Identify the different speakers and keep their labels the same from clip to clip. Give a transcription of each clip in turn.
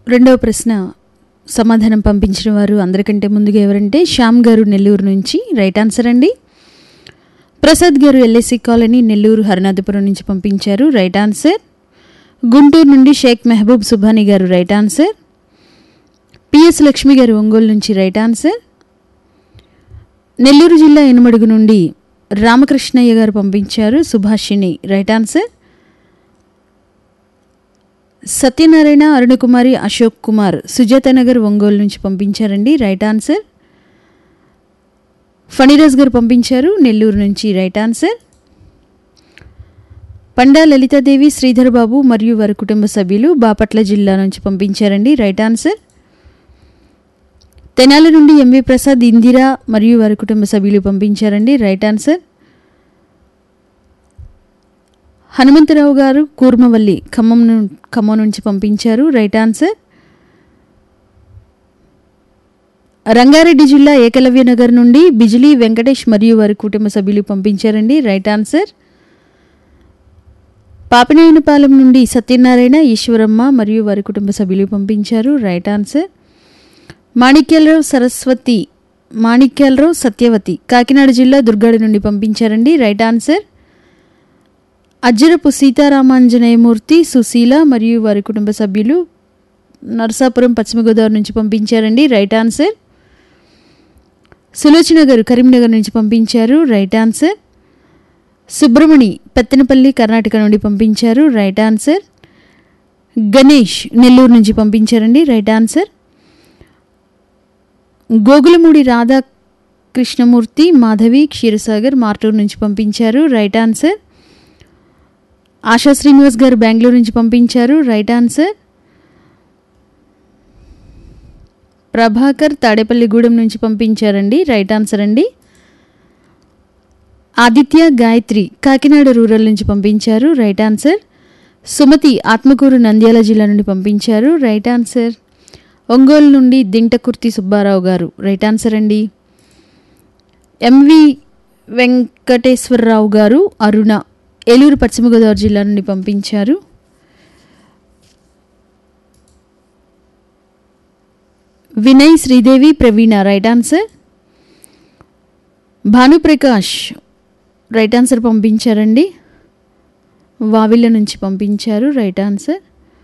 Speaker 1: రెండవ ప్రశ్న సమాధానం పంపించిన వారు అందరికంటే ముందుగా ఎవరంటే శ్యామ్ గారు నెల్లూరు నుంచి రైట్ ఆన్సర్ అండి ప్రసాద్ గారు ఎల్ఐసి కాలనీ నెల్లూరు హరినాథపురం నుంచి పంపించారు రైట్ ఆన్సర్ గుంటూరు నుండి షేక్ మెహబూబ్ సుభాని గారు రైట్ ఆన్సర్ పిఎస్ లక్ష్మి గారు ఒంగోలు నుంచి రైట్ ఆన్సర్ నెల్లూరు జిల్లా ఎనుమడుగు నుండి రామకృష్ణయ్య గారు పంపించారు సుభాషిణి రైట్ ఆన్సర్ సత్యనారాయణ అరుణకుమారి అశోక్ కుమార్ సుజాత నగర్ ఒంగోలు నుంచి పంపించారండి రైట్ ఆన్సర్ ఫణిరాజ్ గారు పంపించారు నెల్లూరు నుంచి రైట్ ఆన్సర్ పండా లలితాదేవి శ్రీధర్ బాబు మరియు వారి కుటుంబ సభ్యులు బాపట్ల జిల్లా నుంచి పంపించారండి రైట్ ఆన్సర్ తెనాలి నుండి ఎంవి ప్రసాద్ ఇందిరా మరియు వారి కుటుంబ సభ్యులు పంపించారండి రైట్ ఆన్సర్ హనుమంతరావు గారు కూర్మవల్లి ఖమ్మం ను- ఖమ్మం నుంచి పంపించారు రైట్ ఆన్సర్ రంగారెడ్డి జిల్లా ఏకలవ్య నగర్ నుండి బిజిలీ వెంకటేష్ మరియు వారి కుటుంబ సభ్యులు పంపించారండి రైట్ ఆన్సర్ పాపినేనిపాలెం నుండి సత్యనారాయణ ఈశ్వరమ్మ మరియు వారి కుటుంబ సభ్యులు పంపించారు రైట్ ఆన్సర్ మాణిక్యాలరావు సరస్వతి మాణిక్యాలరావు సత్యవతి కాకినాడ జిల్లా దుర్గాడి నుండి పంపించారండి రైట్ ఆన్సర్ అజ్జరపు సీతారామాంజనేయమూర్తి సుశీల మరియు వారి కుటుంబ సభ్యులు నరసాపురం పశ్చిమ గోదావరి నుంచి పంపించారండి రైట్ ఆన్సర్ సులోచన గారు కరీంనగర్ నుంచి పంపించారు రైట్ ఆన్సర్ సుబ్రమణి పెత్తనపల్లి కర్ణాటక నుండి పంపించారు రైట్ ఆన్సర్ గణేష్ నెల్లూరు నుంచి పంపించారండి రైట్ ఆన్సర్ గోగులమూడి రాధా కృష్ణమూర్తి మాధవి క్షీరసాగర్ మార్టూరు నుంచి పంపించారు రైట్ ఆన్సర్ ఆశా శ్రీనివాస్ గారు బెంగళూరు నుంచి పంపించారు రైట్ ఆన్సర్ ప్రభాకర్ తాడేపల్లిగూడెం నుంచి పంపించారండి రైట్ ఆన్సర్ అండి ఆదిత్య గాయత్రి కాకినాడ రూరల్ నుంచి పంపించారు రైట్ ఆన్సర్ సుమతి ఆత్మకూరు నంద్యాల జిల్లా నుండి పంపించారు రైట్ ఆన్సర్ ఒంగోలు నుండి దింటకుర్తి సుబ్బారావు గారు రైట్ ఆన్సర్ అండి ఎంవి వెంకటేశ్వరరావు గారు అరుణ ఏలూరు పశ్చిమ గోదావరి జిల్లా నుండి పంపించారు Vinay Sridevi Praveena right answer Bhanuprakash right answer పంపించారండి వావిళ్ళ నుంచి పంపించారు రైట్ ఆన్సర్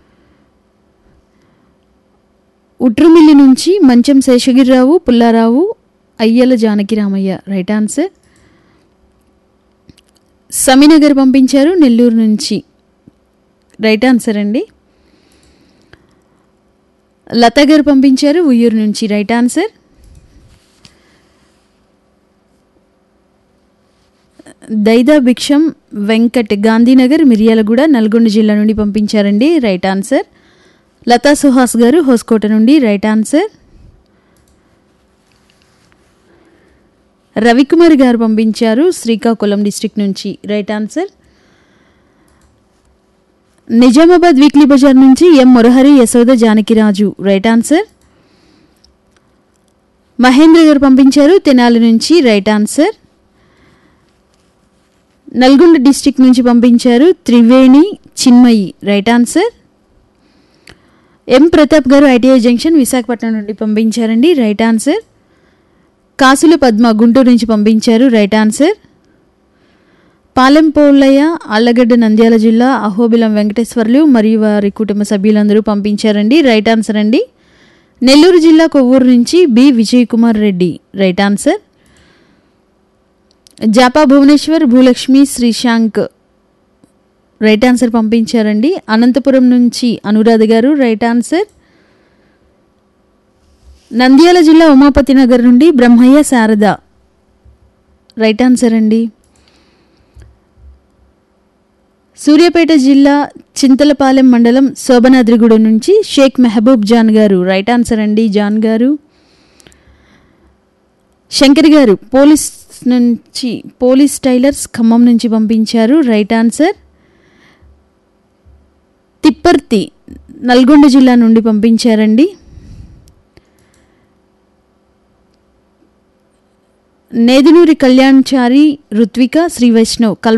Speaker 1: ఉట్రుమిల్లి నుంచి మంచం శేషగిరిరావు పుల్లారావు అయ్యల జానకిరామయ్య రైట్ ఆన్సర్ సమీనగర్ పంపించారు నెల్లూరు నుంచి రైట్ ఆన్సర్ అండి లత గారు పంపించారు ఉయ్యూరు నుంచి రైట్ ఆన్సర్ దైదా భిక్షం వెంకట్ గాంధీనగర్ మిర్యాలగూడ నల్గొండ జిల్లా నుండి పంపించారండి రైట్ ఆన్సర్ లతా సుహాస్ గారు హోస్కోట నుండి రైట్ ఆన్సర్ రవికుమార్ గారు పంపించారు శ్రీకాకుళం డిస్టిక్ నుంచి రైట్ ఆన్సర్ నిజామాబాద్ వీక్లీ బజార్ నుంచి M Murahari Yashoda Janakiraju right answer Mahendra గారు పంపించారు తెనాలి నుంచి రైట్ ఆన్సర్ నల్గొండ డిస్టిక్ నుంచి పంపించారు Triveni Chinmayi right answer M Pratap గారు ఐటీఐ జంక్షన్ విశాఖపట్నం నుండి పంపించారండి రైట్ ఆన్సర్ కాసుల పద్మ గుంటూరు నుంచి పంపించారు రైట్ ఆన్సర్ పాలెం పోలయ్య అల్లగడ్డ నంద్యాల జిల్లా అహోబిలం వెంకటేశ్వర్లు మరియు వారి కుటుంబ సభ్యులందరూ పంపించారండి రైట్ ఆన్సర్ అండి నెల్లూరు జిల్లా కొవ్వూరు నుంచి B Vijay Kumar Reddy right answer Japa Bhubaneswar Bhulakshmi Srishank right answer పంపించారండి అనంతపురం నుంచి అనురాధ గారు రైట్ ఆన్సర్ నంద్యాల జిల్లా ఉమాపతి నగర్ నుండి బ్రహ్మయ్య శారద రైట్ ఆన్సర్ అండి సూర్యాపేట జిల్లా చింతలపాలెం మండలం శోభనాద్రిగూడెం నుంచి షేక్ మెహబూబ్ జాన్ గారు రైట్ ఆన్సర్ అండి జాన్ గారు శంకర్ గారు పోలీస్ నుంచి పోలీస్ టైలర్స్ ఖమ్మం నుంచి పంపించారు రైట్ ఆన్సర్ తిప్పర్తి నల్గొండ జిల్లా నుండి పంపించారండి నేదునూరి కళ్యాణ్చారి రుత్విక శ్రీ వైష్ణవ్ కల్వ